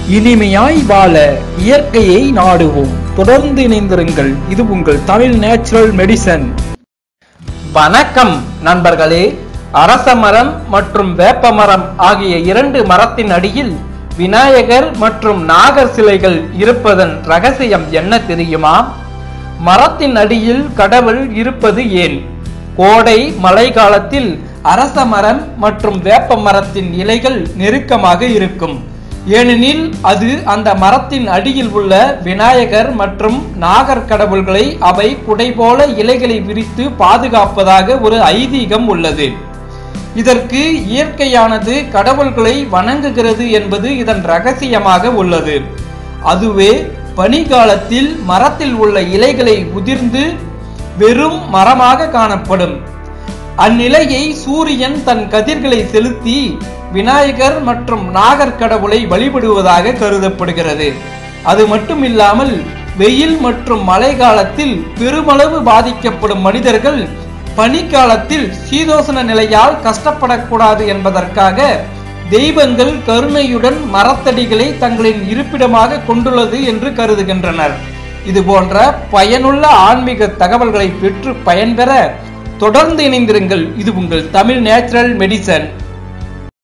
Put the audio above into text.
இனிமையாய் வாழ இயற்கையை நாடுவோம் தொடர்ந்து இணைந்திருங்கள் இது உங்கள் தமிழ் நேச்சுரல் மெடிசன் வணக்கம் நண்பர்களே அரச மரம் மற்றும் வேப்ப மரம் ஆகிய இரண்டு மரத்தின் அடியில் விநாயகர் மற்றும் நாகர் சிலைகள் இருப்பதன் ரகசியம் என்ன தெரியுமா மரத்தின் அடியில் கடவுள் இருப்பது ஏன் கோடை மழை காலத்தில் அரச மரம் மற்றும் வேப்ப மரத்தின் இலைகள் நெருக்கமாக இருக்கும் ஏனெனில் அது அந்த மரத்தின் அடியில் உள்ள விநாயகர் மற்றும் நாகர் கடவுள்களை அவை குடை போல இலைகளை விரித்து பாதுகாப்பதாக ஒரு ஐதீகம் உள்ளது இதற்கு இயற்கையானது கடவுள்களை வணங்குகிறது என்பது இதன் ரகசியமாக உள்ளது அதுவே பனிகாலத்தில் மரத்தில் உள்ள இலைகளை உதிர்ந்து வெறும் மரமாக காணப்படும் அந்நிலையை சூரியன் தன் கதிர்களை செலுத்தி விநாயகர் மற்றும் நாகர் கடவுளை வழிபடுவதாக கருதப்படுகிறது அது மட்டுமில்லாமல் வெயில் மற்றும் மழை காலத்தில் பெருமளவு பாதிக்கப்படும் மனிதர்கள் பனிக்காலத்தில் சீதோசன நிலையால் கஷ்டப்படக்கூடாது என்பதற்காக தெய்வங்கள் கருணையுடன் மரத்தடிகளை தங்களின் இருப்பிடமாக கொண்டுள்ளது என்று கருதுகின்றனர் இது போன்ற பயனுள்ள ஆன்மீக தகவல்களை பெற்று பயன்பெற தொடர்ந்து இணைந்திருங்கள் இது உங்கள் தமிழ் நேச்சுரல் மெடிசன்